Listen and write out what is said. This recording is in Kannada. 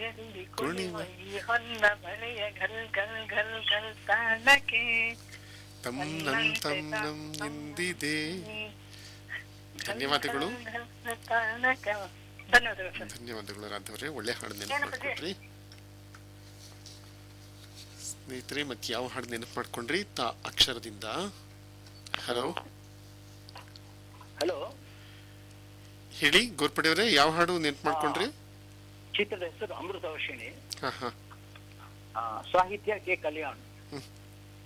ಕಿವಿಯಲ್ಲಿ ಕುಣಿವ. ಕುಣಿವ ಈ ಹೊನ್ನ ಬಳೆಯ ಘಲ್ ಘಲ್ ಘಲ್ ಘಲ್ ತಾಳಕ್ಕೆ ತಮ್ ನಮ್ ತಮ್ ನಮ್ ಎಂದಿದೆ ಧನ್ಯವಾದಗಳು. ಘಲ್ ಘಲ್ ತಾಳಕ್ಕೆ. ಧನ್ಯವಾದಗಳು ಸರ್ ಧನ್ಯವಾದಗಳು ರಾಧವ್ರೆ ಒಳ್ಳೆ ಹಾಡು ನೆನಪು ಏನಪ್ಪ ಜಿ? ಮಾಡ್ಕೊಂಡ್ರಿ ಸ್ನೇಹಿತರೆ ಮತ್ತೆ ಯಾವ ಹಾಡು ನೆನಪು ಮಾಡ್ಕೊಂಡ್ರಿ ತ ಅಕ್ಷರದಿಂದ ಹಲೋ ಹಲೋ ಹೇಳಿ ಗೋರ್ಪಡೆ ಯಾವ ಹಾಡು ನೆನಪು ಮಾಡ್ಕೊಂಡ್ರಿ ಚಿತ್ರದ ಹೆಸರು ಅಮೃತ ವರ್ಷಿಣಿ ಹಾ ಹಾ ಆ, ಸಾಹಿತ್ಯ ಕೆ ಕಲ್ಯಾಣ್ ಹ್ಮ್